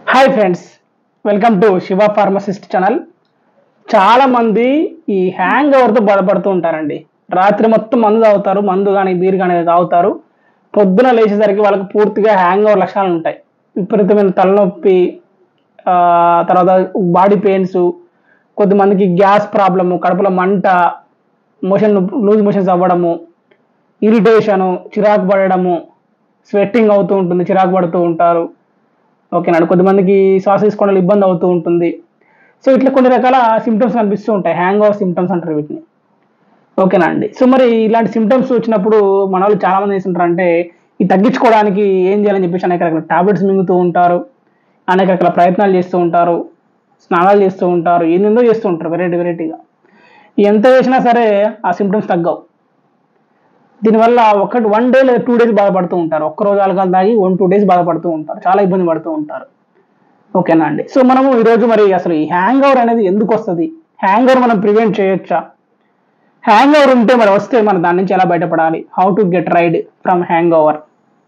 hi friends welcome to Shiva pharmacist channel చాలా మంది ఈ హ్యాంగ్ ఓవర్తో బాధపడుతూ ఉంటారండి రాత్రి మొత్తం మందు తాగుతారు మందు కానీ బీర్ కానీ తాగుతారు పొద్దున లేచేసరికి వాళ్ళకి పూర్తిగా హ్యాంగ్ ఓవర్ లక్షణాలు ఉంటాయి విపరీతమైన తలనొప్పి ఆ, తర్వాత బాడీ పెయిన్స్ కొద్దిమందికి గ్యాస్ ప్రాబ్లము కడుపులో మంట మోషన్ లూజ్ మోషన్స్ అవ్వడము ఇరిటేషను చిరాకు పడడము స్వెట్టింగ్ అవుతూ ఉంటుంది చిరాకు పడుతూ ఉంటారు ఓకేనండి కొద్దిమందికి శ్వాస తీసుకోవడంలో ఇబ్బంది అవుతూ ఉంటుంది సో ఇట్లా కొన్ని రకాల సిమ్టమ్స్ కనిపిస్తూ ఉంటాయి హ్యాంగ్ ఓవర్ సిమ్టమ్స్ అంటారు వీటిని ఓకేనా అండి సో మరి ఇలాంటి సిమ్టమ్స్ వచ్చినప్పుడు మన వాళ్ళు చాలా మంది చేస్తుంటారు అంటే ఇది తగ్గించుకోవడానికి ఏం చేయాలని చెప్పేసి అనేక రకాల టాబ్లెట్స్ మింగుతూ ఉంటారు అనేక రకాల ప్రయత్నాలు చేస్తూ ఉంటారు స్నానాలు చేస్తూ ఉంటారు ఏందో చేస్తూ ఉంటారు వెరైటీ వెరైటీగా ఎంత చేసినా సరే ఆ సిమ్టమ్స్ తగ్గవు దీనివల్ల ఒకటి వన్ డే లేదా టూ డేస్ బాధపడుతూ ఉంటారు ఒక్క రోజు ఆల్కహాల్ తాగి వన్ టూ డేస్ బాధపడుతూ ఉంటారు చాలా ఇబ్బంది పడుతూ ఉంటారు ఓకేనా అండి సో మనము ఈరోజు మరి అసలు ఈ హ్యాంగ్ ఓవర్ అనేది ఎందుకు వస్తుంది హ్యాంగ్ ఓవర్ మనం ప్రివెంట్ చేయొచ్చా హ్యాంగ్ ఓవర్ ఉంటే మరి వస్తే మనం దాని నుంచి ఎలా బయటపడాలి how to get rid from hangover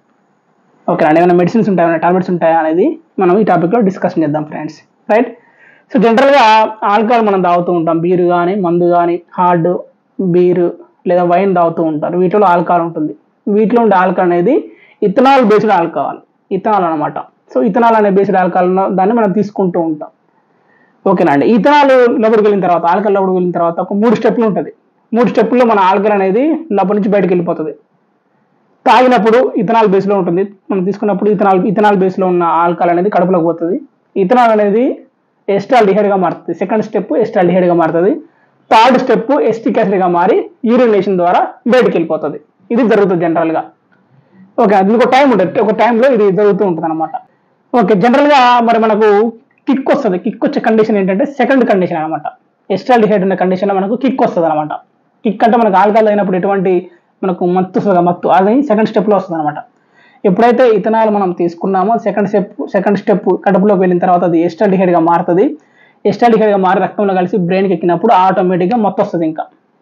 okay అండి ఏమైనా మెడిసిన్స్ ఉంటాయా ఏమైనా టాబ్లెట్స్ ఉంటాయా అనేది మనం ఈ టాపిక్లో డిస్కషన్ చేద్దాం ఫ్రెండ్స్ రైట్ సో జనరల్గా ఆల్కహాల్ మనం తాగుతూ ఉంటాం బీరు కానీ మందు కానీ హార్డ్ బీరు లేదా వైన్ తాగుతూ ఉంటారు వీటిలో ఆల్కహాల్ ఉంటుంది వీటిలో ఉండే ఆల్కహాల్ అనేది ఇథనాల్ బేస్డ్ ఆల్కహాల్ ఇథనాల్ అనమాట సో ఇథనాల్ అనే బేస్డ్ ఆల్కహాల్ దాన్ని మనం తీసుకుంటూ ఉంటాం ఓకేనా అండి ఇథనాల్ లోపలికి వెళ్ళిన తర్వాత ఆల్కహాల్ లోపలికి వెళ్ళిన తర్వాత ఒక మూడు స్టెప్లు ఉంటుంది మూడు స్టెప్పుల్లో మన ఆల్కహాల్ అనేది లోపల నుంచి బయటకు వెళ్ళిపోతుంది తాగినప్పుడు ఇథనాల్ బేస్లో ఉంటుంది మనం తీసుకున్నప్పుడు ఇథనాల్ ఇథనాల్ బేస్లో ఉన్న ఆల్కహాల్ అనేది కడుపులోకి పోతుంది ఇథనాల్ అనేది ఎస్టాల్డిహైడ్గా మారుతుంది సెకండ్ స్టెప్ ఎస్టాల్డిహైడ్గా మారుతుంది థర్డ్ స్టెప్ ఎస్టిక్ యాసిడ్గా మారి యూరినేషన్ ద్వారా బయటికి వెళ్ళిపోతుంది ఇది జరుగుతుంది జనరల్గా ఓకే అది ఒక టైం ఉంటుంది ఒక టైంలో ఇది జరుగుతూ ఉంటుంది అనమాట ఓకే జనరల్గా మరి మనకు కిక్ వస్తుంది కిక్ వచ్చే కండిషన్ ఏంటంటే సెకండ్ కండిషన్ అనమాట ఎస్టాల్డిహైడ్ ఉన్న కండిషన్లో మనకు కిక్ వస్తుంది అనమాట కిక్ అంటే మనకు ఆల్కహాల్ అయినప్పుడు ఎటువంటి మనకు మత్తు వస్తుంది మత్తు అది సెకండ్ స్టెప్లో వస్తుంది అనమాట ఎప్పుడైతే ఇథనాల్ మనం తీసుకున్నామో సెకండ్ స్టెప్ సెకండ్ స్టెప్ కడుపులోకి వెళ్ళిన తర్వాత అది ఎస్టాల్డిహైడ్గా మారుతుంది ఎస్టాల్డిహైడ్గా మారి రక్తంలో కలిసి బ్రెయిన్కి ఎక్కినప్పుడు ఆటోమేటిక్గా మత్తు వస్తుంది ఇంకా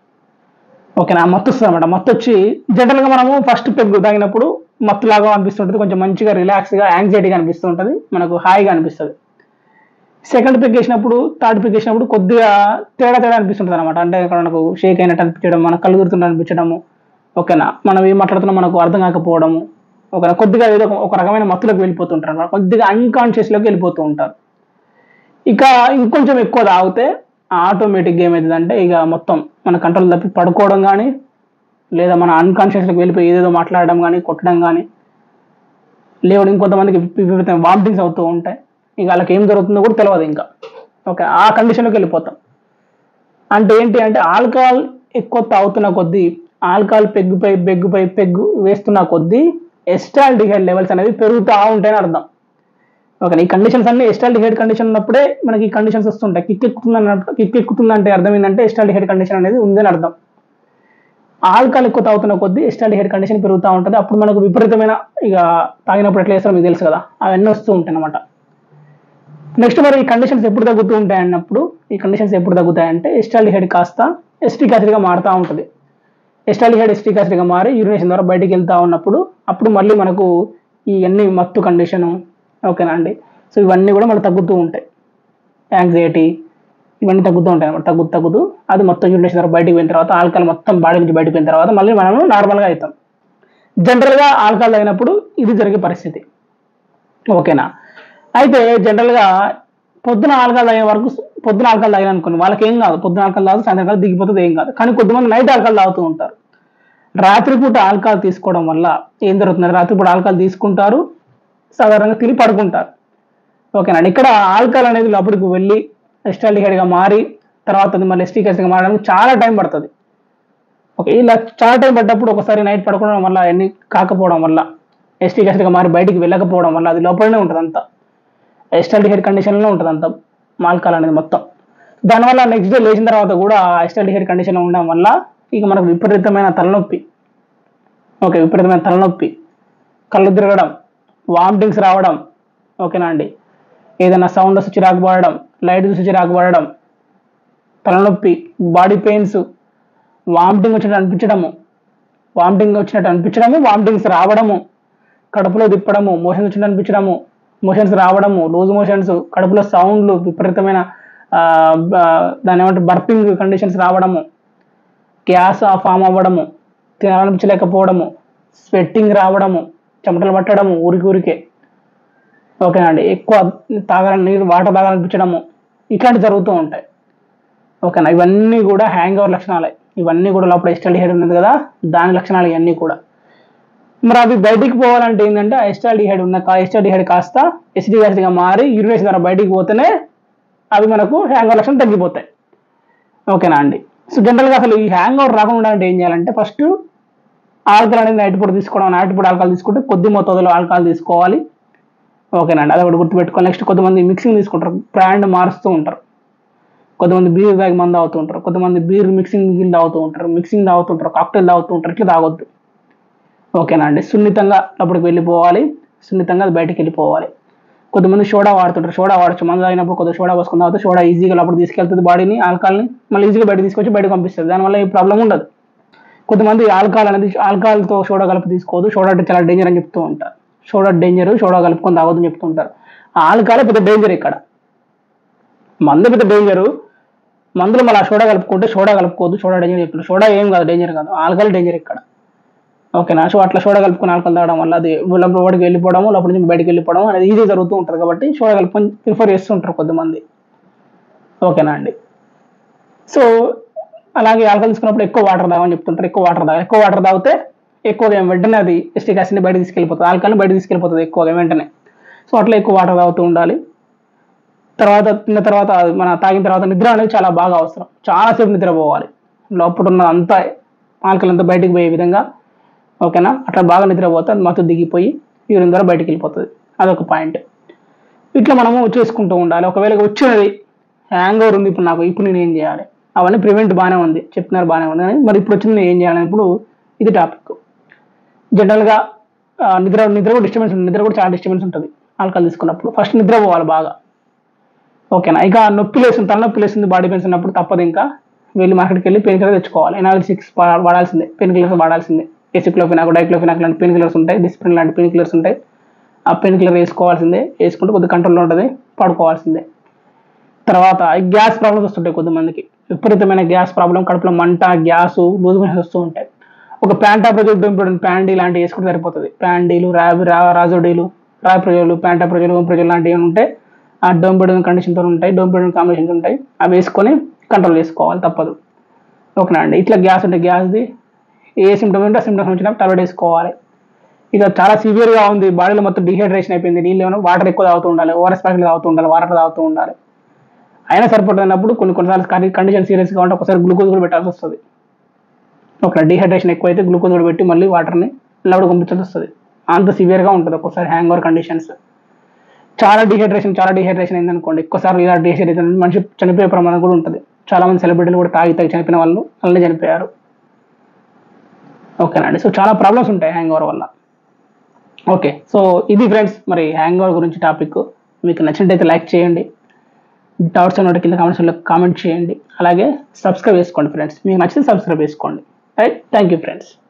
ఓకేనా మత్తు వస్తుంది అనమాట మత్తు వచ్చి జనరల్గా మనము ఫస్ట్ పెగ్ తాగినప్పుడు మత్తు లాగా అనిపిస్తుంటుంది కొంచెం మంచిగా రిలాక్స్గా యాంగ్జైటీగా అనిపిస్తూ ఉంటుంది మనకు హాయిగా అనిపిస్తుంది సెకండ్ పిక్ వేసినప్పుడు థర్డ్ పిక్ వేసినప్పుడు కొద్దిగా తేడా తేడా అనిపిస్తుంటుంది అనమాట అంటే ఇక్కడ మనకు షేక్ అయినట్టు అనిపించడం మన కళ్ళు గుర్తుంటే అనిపించడము ఓకేనా మనం ఏం మాట్లాడుతున్నా మనకు అర్థం కాకపోవడము ఓకేనా కొద్దిగా ఏదో ఒక- ఒక రకమైన మత్తులోకి వెళ్ళిపోతుంటారు అనమాట కొద్దిగా అన్కాన్షియస్లోకి వెళ్ళిపోతూ ఉంటారు ఇక ఇంకొంచెం ఎక్కువ తాగితే ఆటోమేటిక్గా ఏమవుతుందంటే ఇక మొత్తం మన కంట్రోల్ తప్పి పడుకోవడం కానీ లేదా మన అన్కాన్షియస్లోకి వెళ్ళిపోయి ఏదేదో మాట్లాడడం కానీ కొట్టడం కానీ లేవడం ఇంకొంతమందికి విపరీతం వామిటింగ్స్ అవుతూ ఉంటాయి ఇక వాళ్ళకి ఏం జరుగుతుందో కూడా తెలియదు ఇంకా ఓకే ఆ కండిషన్లోకి వెళ్ళిపోతాం అంటే ఏంటి అంటే ఆల్కహాల్ ఎక్కువ తాగుతున్న కొద్దీ ఆల్కహాల్ పెగ్గుపై బెగ్గుపై పెగ్గు వేస్తున్న కొద్దీ ఎస్టాల్డిహైడ్ లెవెల్స్ అనేవి పెరుగుతూ ఉంటాయని అర్థం ఓకే ఈ కండిషన్స్ అన్ని ఎస్టాల్డిహైడ్ కండిషన్ ఉన్నప్పుడే మనకి ఈ కండిషన్స్ వస్తుంటాయి కిక్ ఎక్కుతుంది కిక్ ఎక్కుతుందంటే అర్థం ఏంటంటే ఎస్టాల్డిహైడ్ కండిషన్ అనేది ఉందని అర్థం ఆల్కహాల్ ఎక్కువ తాగుతున్న కొద్దీ ఎస్టాల్డిహైడ్ కండిషన్ పెరుగుతూ ఉంటుంది అప్పుడు మనకు విపరీతమైన ఇక తాగినప్పుడు ఎట్లా చేస్తారో మీకు తెలుసు కదా అవన్నీ వస్తూ ఉంటాయి అన్నమాట నెక్స్ట్ మరి ఈ కండిషన్స్ ఎప్పుడు తగ్గుతూ ఉంటాయి అన్నప్పుడు ఈ కండిషన్స్ ఎప్పుడు తగ్గుతాయంటే ఎస్టాల్డిహైడ్ కాస్త ఎస్టిక్ యాసిడ్గా మారుతూ ఉంటుంది ఎస్టాల్డిహైడ్ ఎస్టిక్ యాసిడ్గా మారి యూరినేషన్ ద్వారా బయటికి వెళ్తూ ఉన్నప్పుడు అప్పుడు మళ్ళీ మనకు ఈ అన్ని మత్తు కండిషను ఓకేనా అండి సో ఇవన్నీ కూడా మనకు తగ్గుతూ ఉంటాయి యాంగ్జైటీ ఇవన్నీ తగ్గుతూ ఉంటాయి అనమాట తగ్గుతూ తగ్గుతూ అది మొత్తం యూరినేషన్ ద్వారా బయటికి పోయిన తర్వాత ఆల్కహాల్ మొత్తం బాడీ నుంచి బయటకు పోయిన తర్వాత మళ్ళీ మనము నార్మల్గా అవుతాం జనరల్గా ఆల్కహాల్ అయినప్పుడు ఇది జరిగే పరిస్థితి ఓకేనా అయితే జనరల్గా పొద్దున ఆల్కహాల్ తాగే వరకు పొద్దున ఆల్కహాల్ తాగిన అనుకోండి వాళ్ళకి ఏం కాదు పొద్దున ఆల్కహాల్ తాగు సాయంత్రం కాలం దిగిపోతుంది ఏం కాదు కానీ కొద్దిమంది నైట్ ఆల్కహాల్ తాగుతూ ఉంటారు రాత్రిపూట ఆల్కహాల్ తీసుకోవడం వల్ల ఏం జరుగుతుంది రాత్రిపూట ఆల్కహాల్ తీసుకుంటారు సాధారణంగా తిని పడుకుంటారు ఓకేనండి ఇక్కడ ఆల్కహాల్ అనేది లోపలికి వెళ్ళి ఎస్టాల్డిహైడ్గా మారి తర్వాత అది మళ్ళీ ఎస్టిక్ యాసిడ్గా మారడానికి చాలా టైం పడుతుంది ఓకే ఇలా చాలా టైం పడ్డప్పుడు ఒకసారి నైట్ పడుకోవడం వల్ల అన్ని కాకపోవడం వల్ల ఎస్టిక్ యాసిడ్గా మారి బయటికి వెళ్ళకపోవడం వల్ల అది లోపలనే ఉంటుంది అంతా ఎస్టాల్డిహైడ్ కండిషన్లో ఉంటుంది అంత ఆల్కహాల్ అనేది మొత్తం దానివల్ల నెక్స్ట్ డే లేచిన తర్వాత కూడా ఎస్టాల్డిహైడ్ కండిషన్లో ఉండడం వల్ల ఇక మనకు విపరీతమైన తలనొప్పి ఓకే విపరీతమైన తలనొప్పి కళ్ళు తిరగడం వామిటింగ్స్ రావడం ఓకేనా అండి ఏదైనా సౌండ్ వస్తే చిరాకు పడడం లైట్ చూసి చిరాకు పడడం తలనొప్పి బాడీ పెయిన్స్ వామిటింగ్ వచ్చినట్టు అనిపించడము వామిటింగ్ వచ్చినట్టు అనిపించడము వామిటింగ్స్ రావడము కడుపులో తిప్పడము మోషన్ వచ్చినట్టు అనిపించడము మోషన్స్ రావడము లూజ్ మోషన్స్ కడుపులో సౌండ్లు విపరీతమైన ఆ, బ- దాని ఏమంటారు బర్పింగ్ కండిషన్స్ రావడము గ్యాస్ ఫామ్ అవ్వడము తినాలనిపించలేకపోవడము స్వెట్టింగ్ రావడము చెమటలు పట్టడము ఊరికి ఊరికే ఓకేనా అండి ఎక్కువ తాగాలని నీరు వాటర్ తాగాలనిపించడము ఇట్లాంటివి జరుగుతూ ఉంటాయి ఓకేనా ఇవన్నీ కూడా హ్యాంగ్ ఓవర్ లక్షణాలే ఇవన్నీ కూడా లోపల ఎస్టల్ హెడ్ ఉన్నది కదా దాని లక్షణాలు ఇవన్నీ కూడా మరి అవి బయటికి పోవాలంటే ఏంటంటే ఎస్టల్ డిహైడ్ ఉన్న ఎస్టల్ డిహైడ్ కాస్త ఎస్డిఎస్గా మారి యూరినేషన్ ద్వారా బయటికి పోతేనే అవి మనకు హ్యాంగ్ ఓవర్ లక్షణాలు తగ్గిపోతాయి ఓకేనా అండి సో జనరల్గా అసలు ఈ హ్యాంగ్ ఓవర్ రాకుండా అంటే ఏం చేయాలంటే ఫస్ట్ ఆల్కహాల్ అనేది నైట్ పూట తీసుకోవడం నైట్ పూట ఆల్కహాల్ తీసుకుంటే కొద్ది మొత్తంలో ఆల్కహాల్ తీసుకోవాలి ఓకేనండి అది ఒకటి గుర్తుపెట్టుకోవాలి నెక్స్ట్ కొంతమంది మిక్సింగ్ తీసుకుంటారు బ్రాండ్ మారుస్తూ ఉంటారు కొంతమంది బీర్ తాగి మంది తాగుతూ ఉంటారు కొంతమంది బీర్ మిక్సింగ్ గిల్ తాగుతూ ఉంటారు మిక్సింగ్ తాగుతుంటారు కాక్టైల్ తాగుతూ ఉంటారు ఇట్లా తాగొద్దు ఓకేనా అండి సున్నితంగా లోపలికి వెళ్ళిపోవాలి సున్నితంగా అది బయటికి వెళ్ళిపోవాలి కొంతమంది సోడా వాడుతుంటారు సోడా వాడచ్చు మందు తాగినప్పుడు కొద్దిగా సోడా పోసుకున్న తర్వాత సోడా ఈజీగా లోపలికి తీసుకెళ్తుంది బాడీని ఆల్కహాల్ని మళ్ళీ ఈజీగా బయట తీసుకొచ్చి బయటకు పంపిస్తుంది దానివల్ల ఏ ప్రాబ్లం ఉండదు కొంతమంది ఆల్కహాల్ అనేది ఆల్కహాల్తో సోడా కలిపి తీసుకోవద్దు సోడా అంటే చాలా డేంజర్ అని చెప్తూ ఉంటారు సోడా డేంజర్ సోడా కలుపుకొని తాగొద్దని చెప్తూ ఉంటారు ఆల్కహాల్ పెద్ద డేంజర్ ఇక్కడ మందు పెద్ద డేంజరు మందులు మళ్ళీ ఆ సోడా కలుపుకుంటే సోడా కలుపుకోవద్దు సోడా డేంజర్ చెప్తారు సోడా ఏం కాదు డేంజర్ కాదు ఆల్కహాల్ డేంజర్ ఇక్కడ ఓకేనా సో అట్లా సోడా కలుపుకొని ఆల్కహాల్ తాగడం వల్ల అది లోపలికి వెళ్ళిపోవడం లోపల నుంచి బయటికి వెళ్ళిపోవడం అనేది ఈజీ జరుగుతూ ఉంటుంది కాబట్టి సోడా కలుపుకొని ప్రిఫర్ చేస్తుంటారు కొంతమంది ఓకేనా అండి సో అలాగే ఆల్కహాల్ తీసుకున్నప్పుడు ఎక్కువ వాటర్ తాగమని చెప్తుంటారు ఎక్కువ వాటర్ తాగాలి ఎక్కువ వాటర్ తాగితే ఎక్కువగా వెంటనే అది ఎస్టిక్ యాసిడ్ని బయట తీసుకెళ్ళిపోతుంది ఆల్కహాల్ని బయట తీసుకెళ్ళిపోతుంది ఎక్కువగా వెంటనే సో అట్లా ఎక్కువ వాటర్ తాగుతూ ఉండాలి తర్వాత తిన్న తర్వాత మన తాగిన తర్వాత నిద్ర అనేది చాలా బాగా అవసరం చాలాసేపు నిద్రపోవాలి లోపల ఉన్న అంతా ఆల్కహాల్ అంతా బయటికి పోయే విధంగా ఓకేనా అట్లా బాగా నిద్రపోతే అది మత్తు దిగిపోయి యూరిన్ ద్వారా బయటికి వెళ్ళిపోతుంది అదొక పాయింట్ ఇట్లా మనము చేసుకుంటూ ఉండాలి ఒకవేళ వచ్చినది హ్యాంగ్ ఓవర్ ఉంది ఇప్పుడు నాకు ఇప్పుడు నేను ఏం చేయాలి అవన్నీ ప్రివెంట్ బాగానే ఉంది చెప్తున్నారు బాగానే ఉంది కానీ మరి ఇప్పుడు వచ్చింది నేను ఏం చేయాలి ఇప్పుడు ఇది టాపిక్ జనరల్గా ఆ, నిద్ర నిద్ర కూడా డిస్టర్బెన్స్ ఉంటుంది నిద్ర కూడా చాలా డిస్టర్బెన్స్ ఉంటుంది ఆల్కహాల్ తీసుకున్నప్పుడు ఫస్ట్ నిద్ర పోవాలి బాగా ఓకేనా ఇక నొప్పి లేస్తుంది తలనొప్పి లేస్తుంది బాడీ పెయిన్స్ ఉన్నప్పుడు తప్పదు ఇంకా వెళ్ళి మార్కెట్కి వెళ్ళి పెయిన్ కిల్లర్ తెచ్చుకోవాలి ఎనాలిసిక్స్ వాడాల్సిందే పెయిన్ కిల్లర్స్ వాడాల్సిందే ఎసిక్లోఫినాక్ డైక్లోఫినాక్ లాంటి పెయిన్ కిల్లర్స్ ఉంటాయి డిస్ప్రిన్ లాంటి పెయిన్ కిల్లర్స్ ఉంటాయి ఆ పెయిన్ కిల్లర్ వేసుకోవాల్సిందే వేసుకుంటే కొద్దిగా కంట్రోల్లో ఉంటుంది పడుకోవాల్సిందే తర్వాత గ్యాస్ ప్రాబ్లమ్స్ వస్తుంటాయి కొంతమందికి విపరీతమైన గ్యాస్ ప్రాబ్లం కడుపులో మంట గ్యాస్ లూజ్ మోషన్స్ వస్తూ ఉంటాయి ఒక ప్యాంటాప్రజోల్ డొంపిడన్ ప్యాండీ లాంటివి వేసుకుంటే సరిపోతుంది ప్యాండీలు రా రాజోడీలు రాప్రజోలు ప్యాంటాప్రజోల్ ఓంప్రజోల్ లాంటివి ఉంటాయి ఆ డొంపిడన్ కండిషన్తో ఉంటాయి డొంపిడన్ కాంబినేషన్స్ ఉంటాయి అవి వేసుకొని కంట్రోల్ చేసుకోవాలి తప్పదు ఓకేనా అండి ఇట్లా గ్యాస్ ఉంటే గ్యాస్ది ఏ సిమ్టమ్ ఉంటే ఆ సిమ్టమ్స్ వచ్చినప్పుడు టాబ్లెట్ వేసుకోవాలి ఇక చాలా సివియర్గా ఉంది బాడీలో మొత్తం డిహైడ్రేషన్ అయిపోయింది నీళ్ళు ఏమైనా వాటర్ ఎక్కువ తాగుతూ ఉండాలి ఓఆర్ఎస్ ప్యాకెట్లు తాగుతూ ఉండాలి వాటర్ తాగుతూ ఉండాలి అయినా సరిపడుతున్నప్పుడు కొన్ని కొన్నిసార్లు కండిషన్ సీరియస్గా ఉంటే ఒకసారి గ్లూకోజ్ కూడా పెట్టాల్సి వస్తుంది ఒక డిహైడ్రేషన్ ఎక్కువ అయితే గ్లూకోజ్ కూడా పెట్టి మళ్ళీ వాటర్ని లోపల పంపించాల్సి వస్తుంది అంత సివియర్గా ఉంటుంది ఒక్కోసారి హ్యాంగ్ ఓవర్ కండిషన్స్ చాలా డిహైడ్రేషన్ చాలా డిహైడ్రేషన్ అయిందనుకోండి ఎక్కువసార్లు ఇలా డిహైడ్రేషన్ మనిషి చనిపోయే ప్రమాదం కూడా ఉంటుంది చాలా మంది సెలబ్రిటీలు కూడా తాగి తాగి చనిపోయిన వాళ్ళు అలానే చనిపోయారు ఓకేనండి సో చాలా ప్రాబ్లమ్స్ ఉంటాయి హ్యాంగ్ ఓవర్ వల్ల ఓకే సో ఇది ఫ్రెండ్స్ మరి హ్యాంగ్ ఓవర్ గురించి టాపిక్ మీకు నచ్చినట్టయితే లైక్ చేయండి డౌట్స్ ఉన్నట్టు కింద కామెంట్స్లో కామెంట్ చేయండి అలాగే సబ్స్క్రైబ్ చేసుకోండి ఫ్రెండ్స్ మీకు నచ్చితే సబ్స్క్రైబ్ చేసుకోండి రైట్ థ్యాంక్ యూ ఫ్రెండ్స్